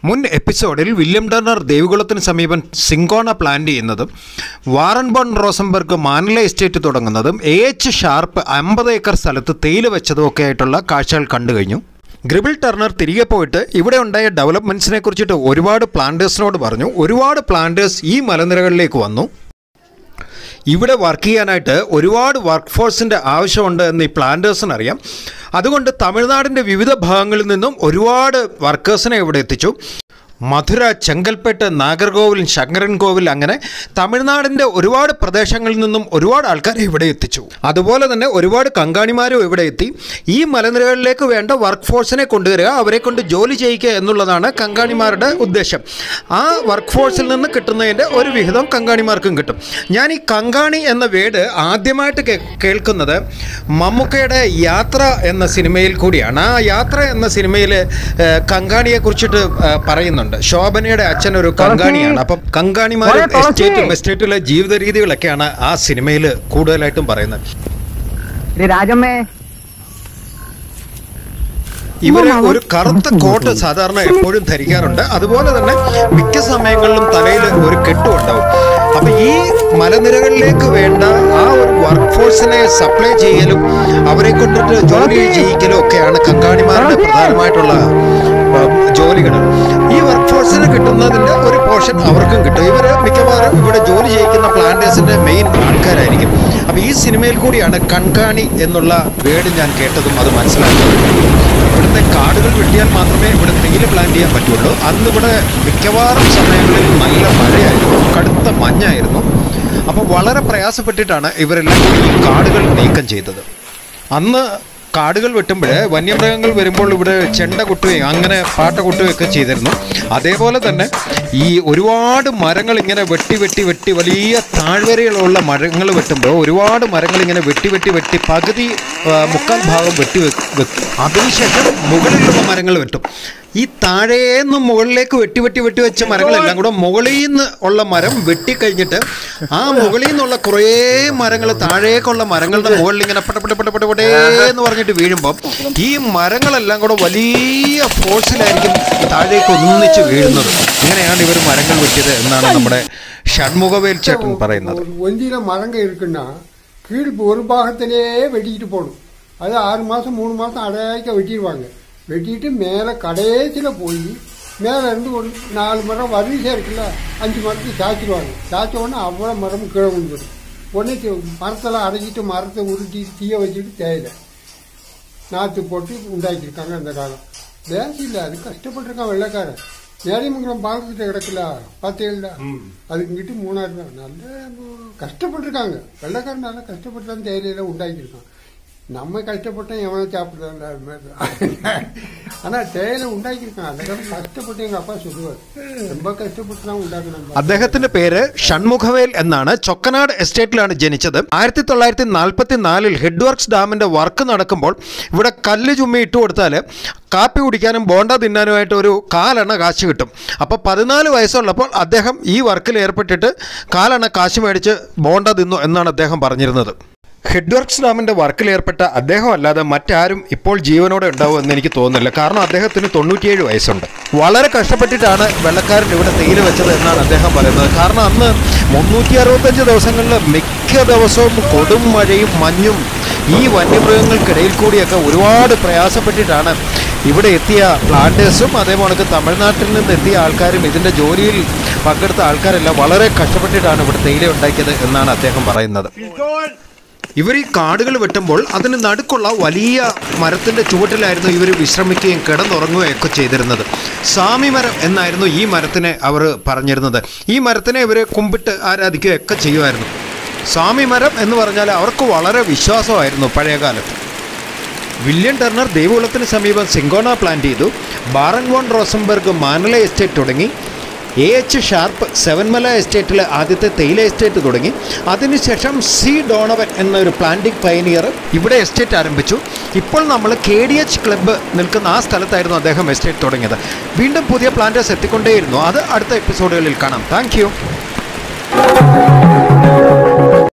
മുൻ എപ്പിസോഡിൽ William Turner ദേവികുളത്തിന് സമീപം സിങ്കോണ പ്ലാൻ ചെയ്യുന്നതും Baron von Rosenberg Manala estate തുടങ്ങുന്നതും എ എച്ച് ഷാർപ്പ് അമ്പത് ഏക്കർ സ്ഥലത്ത് തേയില വെച്ചതും ഒക്കെ ആയിട്ടുള്ള കാഴ്ചകൾ കണ്ടു കഴിഞ്ഞു ഗ്രിബിൾ ടർണർ തിരികെ പോയിട്ട് ഇവിടെ ഉണ്ടായ ഡെവലപ്മെൻറ്റ്സിനെ കുറിച്ചിട്ട് ഒരുപാട് പ്ലാന്റേഴ്സിനോട് പറഞ്ഞു ഒരുപാട് പ്ലാന്റേഴ്സ് ഈ മലനിരകളിലേക്ക് വന്നു ഇവിടെ വർക്ക് ചെയ്യാനായിട്ട് ഒരുപാട് വർക്ക് ഫോഴ്സിൻ്റെ ആവശ്യമുണ്ട് എന്ന് ഈ പ്ലാന്റേഴ്സിന് അറിയാം അതുകൊണ്ട് തമിഴ്നാടിൻ്റെ വിവിധ ഭാഗങ്ങളിൽ നിന്നും ഒരുപാട് വർക്കേഴ്സിനെ ഇവിടെ എത്തിച്ചു മധുര ചെങ്കൽപ്പെട്ട് നാഗർകോവിൽ ശങ്കരൻകോവിൽ അങ്ങനെ തമിഴ്നാടിൻ്റെ ഒരുപാട് പ്രദേശങ്ങളിൽ നിന്നും ഒരുപാട് ആൾക്കാരെ ഇവിടെ എത്തിച്ചു അതുപോലെ തന്നെ ഒരുപാട് കങ്കാണിമാരും ഇവിടെ എത്തി ഈ മലനിരകളിലേക്ക് വേണ്ട വർക്ക് ഫോഴ്സിനെ കൊണ്ടുവരിക അവരെ കൊണ്ട് ജോലി ചെയ്യിക്കുക എന്നുള്ളതാണ് കങ്കാണിമാരുടെ ഉദ്ദേശം ആ വർക്ക് ഫോഴ്സിൽ നിന്ന് കിട്ടുന്നതിൻ്റെ ഒരു വിഹിതം കങ്കാണിമാർക്കും കിട്ടും ഞാൻ ഈ കങ്കാണി എന്ന വേർഡ് ആദ്യമായിട്ട് കേ- കേൾക്കുന്നത് മമ്മൂക്കയുടെ യാത്ര എന്ന സിനിമയിൽ കൂടിയാണ് ആ യാത്ര എന്ന സിനിമയിൽ കങ്കാണിയെ കുറിച്ചിട്ട് പറയുന്നുണ്ട് ശോഭനയുടെ അച്ഛൻ ഒരു കങ്കാണിയാണ് അപ്പം കങ്കാണിമാരും മോനെ തുളസി! എസ്റ്റേറ്റും എസ്റ്റേറ്റിലെ ജീവിത രീതികളൊക്കെയാണ് ആ സിനിമയിൽ കൂടുതലായിട്ടും പറയുന്നത് ഇത് രാജമ്മേ ഇവര് ഒരു കറുത്ത കോട്ട് സാധാരണ എപ്പോഴും ധരിക്കാറുണ്ട് അതുപോലെ തന്നെ മിക്ക സമയങ്ങളിലും തലയിൽ ഒരു കെട്ടും ഉണ്ടാവും അപ്പൊ ഈ മലനിരകളിലേക്ക് വേണ്ട ആ ഒരു വർക്ക് ഫോഴ്സിനെ സപ്ലൈ ചെയ്യലും അവരെ കൊണ്ടിട്ട് ജോലി ചെയ്യിക്കലും ഒക്കെയാണ് കങ്കാണിമാരുടെ പ്രധാനമായിട്ടുള്ള ജോലികൾ ഈ വർക്ക് ഫോഴ്സിന് കിട്ടുന്നതിന്റെ ഒരു പോർഷൻ അവർക്കും കിട്ടും ഇവര് മിക്കവാറും ഇവിടെ ജോലി ചെയ്യിക്കുന്ന പ്ലാന്റേഴ്സിന്റെ മെയിൻ ആൾക്കാരായിരിക്കും അപ്പൊ ഈ സിനിമയിൽ കൂടിയാണ് കൺകാണി എന്നുള്ള വേർഡ് ഞാൻ കേട്ടതും അത് മനസ്സിലാക്കിയതും ഇവിടുത്തെ കാടുകൾ വെട്ടിയാൽ മാത്രമേ ഇവിടെ തേയില പ്ലാന്റ് ചെയ്യാൻ പറ്റുള്ളൂ അന്ന് ഇവിടെ മിക്കവാറും സമയങ്ങളിൽ നല്ല മഴയായിരുന്നു കടുത്ത മഞ്ഞായിരുന്നു അപ്പോൾ വളരെ പ്രയാസപ്പെട്ടിട്ടാണ് ഇവരെല്ലാം കൂടി ഈ കാടുകൾ നീക്കം ചെയ്തത് അന്ന് കാടുകൾ വെട്ടുമ്പോൾ വന്യമൃഗങ്ങൾ വരുമ്പോൾ ഇവിടെ ചെണ്ട കൊട്ടുകയും അങ്ങനെ പാട്ട കൊട്ടുകയൊക്കെ ചെയ്തിരുന്നു അതേപോലെ തന്നെ ഈ ഒരുപാട് മരങ്ങൾ ഇങ്ങനെ വെട്ടി വെട്ടി വെട്ടി വലിയ താഴ്വരകളുള്ള മരങ്ങൾ വെട്ടുമ്പോൾ ഒരുപാട് മരങ്ങൾ ഇങ്ങനെ വെട്ടി വെട്ടി വെട്ടി പകുതി ആ, മുക്കാൽ ഭാഗം വെട്ടി വെക്കും വെക്കും അതിനുശേഷം മുകളിലുള്ള മരങ്ങൾ വെട്ടും ഈ താഴേന്ന് മുകളിലേക്ക് വെട്ടി വെട്ടി വെട്ടി വെച്ച മരങ്ങളെല്ലാം കൂടെ മുകളിൽ നിന്ന് ഉള്ള മരം വെട്ടിക്കഴിഞ്ഞിട്ട് ആ മുകളിൽ നിന്നുള്ള കുറേ മരങ്ങൾ താഴേക്കുള്ള മരങ്ങളുടെ മുകളിൽ ഇങ്ങനെ പട പട പട പട പടേ എന്ന് പറഞ്ഞിട്ട് വീഴുമ്പം ഈ മരങ്ങളെല്ലാം കൂടെ വലിയ ഫോഴ്സിലായിരിക്കും താഴേക്ക് ഒന്നിച്ച് വീഴുന്നത് ഇങ്ങനെയാണ് ഇവർ മരങ്ങൾ വെട്ടിയത് എന്നാണ് നമ്മുടെ ഷൺമുഖവേൽ ചേട്ടൻ പറയുന്നത് ஒரு ஒந்தியில மரங்க இருக்குன்னா கீழ் ஒரு பாகத்திலே வெட்டிக்கிட்டு போகணும் அது ஆறு மாதம் மூணு மாதம் அடையாக்க வெட்டிடுவாங்க வெட்டிட்டு மேலே கடைசியில் போய் மேலே இருந்து ஒரு நாலு மரம் வரிசையாக இருக்குல்ல அஞ்சு மரத்தை சாய்ச்சிடுவாங்க சாய்ச்ச உடனே அவ்வளோ மரமும் கீழே விழுந்துடும் உடனே தி- மரத்தெல்லாம் அடைச்சிட்டு மரத்தை உருட்டி தீய வச்சுட்டு தேயிலை நாற்று போட்டு உண்டாக்கியிருக்காங்க அந்த காலம் வேசி இல்லை அது கஷ்டப்பட்டிருக்கான் வெள்ளைக்காரன் நேரிமங்கலம் பாலத்துக்கிட்ட கிடக்குல பார்த்தீங்களா அதுங்கிட்டு மூணாயிரம் ரூபாய் நல்ல கஷ்டப்பட்டிருக்காங்க வெள்ளைக்காரன் நல்லா கஷ்டப்பட்டு தான் தேயிலையில உண்டாக்கியிருக்கான் நம்ம கஷ்டப்பட்டோம் எவனை சாப்பிடுறாங்க ஆனால் தேயிலை உண்டாக்கியிருக்கான் அந்த காலம் கஷ்டப்பட்டு எங்கள் அப்பா சொல்லுவார் ரொம்ப கஷ்டப்பட்டு தான் உண்டாக்குனாங்க അദ്ദേഹത്തിന്റെ പേര് ഷൺമുഖവേൽ എന്നാണ് ചൊക്കനാട് എസ്റ്റേറ്റിലാണ് ജനിച്ചത് ആയിരത്തി തൊള്ളായിരത്തി നാൽപ്പത്തി നാലിൽ ഹെഡ് വർക്ക്സ് ഡാമിന്റെ വർക്ക് നടക്കുമ്പോൾ ഇവിടെ കല്ല് ചുമ്മി ഇട്ട് കൊടുത്താൽ കാപ്പി കുടിക്കാനും ബോണ്ട തിന്നാനുമായിട്ട് ഒരു കാലെണ്ണ കാശ് കിട്ടും അപ്പോൾ പതിനാല് വയസ്സുള്ളപ്പോൾ അദ്ദേഹം ഈ വർക്കിൽ ഏർപ്പെട്ടിട്ട് കാലെണ്ണ കാശ് മേടിച്ച് ബോണ്ട തിന്നു എന്നാണ് അദ്ദേഹം പറഞ്ഞിരുന്നത് ഹെഡ് വർക്ക്സ് ഡാമിന്റെ വർക്കിൽ ഏർപ്പെട്ട അദ്ദേഹം അല്ലാതെ മറ്റാരും ഇപ്പോൾ ജീവനോടെ ഉണ്ടാവും എന്ന് എനിക്ക് തോന്നുന്നില്ല കാരണം അദ്ദേഹത്തിന് തൊണ്ണൂറ്റിയേഴ് വയസ്സുണ്ട് വളരെ കഷ്ടപ്പെട്ടിട്ടാണ് വെള്ളക്കാരൻ ഇവിടെ തേയില വെച്ചത് എന്നാണ് അദ്ദേഹം പറയുന്നത് കാരണം അന്ന് മുന്നൂറ്റി അറുപത്തഞ്ച് ദിവസങ്ങളിൽ മിക്ക ദിവസവും കൊടും മഴയും മഞ്ഞും ഈ വന്യമൃഗങ്ങൾക്കിടയിൽ കൂടിയൊക്കെ ഒരുപാട് പ്രയാസപ്പെട്ടിട്ടാണ് ഇവിടെ എത്തിയ പ്ലാന്റേഴ്സും അതേപോലെ തമിഴ്നാട്ടിൽ നിന്ന് എത്തിയ ആൾക്കാരും ഇതിൻ്റെ ജോലിയിൽ പങ്കെടുത്ത ആൾക്കാരെല്ലാം വളരെ കഷ്ടപ്പെട്ടിട്ടാണ് ഇവിടെ തേയില ഉണ്ടാക്കിയത് എന്നാണ് അദ്ദേഹം പറയുന്നത് ഇവർ ഈ കാടുകൾ വെട്ടുമ്പോൾ അതിന് നടുക്കുള്ള വലിയ മരത്തിൻ്റെ ചുവട്ടിലായിരുന്നു ഇവർ വിശ്രമിക്കുകയും കിടന്നുറങ്ങുകയും ഒക്കെ ചെയ്തിരുന്നത് സാമി മരം എന്നായിരുന്നു ഈ മരത്തിനെ അവർ പറഞ്ഞിരുന്നത് ഈ മരത്തിനെ ഇവർ കുമ്പിട്ട് ആരാധിക്കുകയൊക്കെ ചെയ്യുമായിരുന്നു സ്വാമി മരം എന്ന് പറഞ്ഞാൽ അവർക്ക് വളരെ വിശ്വാസമായിരുന്നു പഴയ കാലത്ത് വില്യം ടർണർ ദേവികുളത്തിന് സമീപം സിങ്കോണ പ്ലാൻ ചെയ്തു ബാറൻവോൺ റോസംബർഗ് മാനല എസ്റ്റേറ്റ് തുടങ്ങി എ എച്ച് ഷാർപ്പ് സെവൻമല എസ്റ്റേറ്റിൽ ആദ്യത്തെ തേയില എസ്റ്റേറ്റ് തുടങ്ങി അതിനുശേഷം സി ഡോണവൻ എന്നൊരു പ്ലാന്റിംഗ് പയനിയർ ഇവിടെ എസ്റ്റേറ്റ് ആരംഭിച്ചു ഇപ്പോൾ നമ്മൾ കെ ഡി എച്ച് ക്ലബ്ബ് നിൽക്കുന്ന ആ സ്ഥലത്തായിരുന്നു അദ്ദേഹം എസ്റ്റേറ്റ് തുടങ്ങിയത് വീണ്ടും പുതിയ പ്ലാന്റേഴ്സ് എത്തിക്കൊണ്ടേയിരുന്നു അത് അടുത്ത എപ്പിസോഡുകളിൽ കാണാം താങ്ക്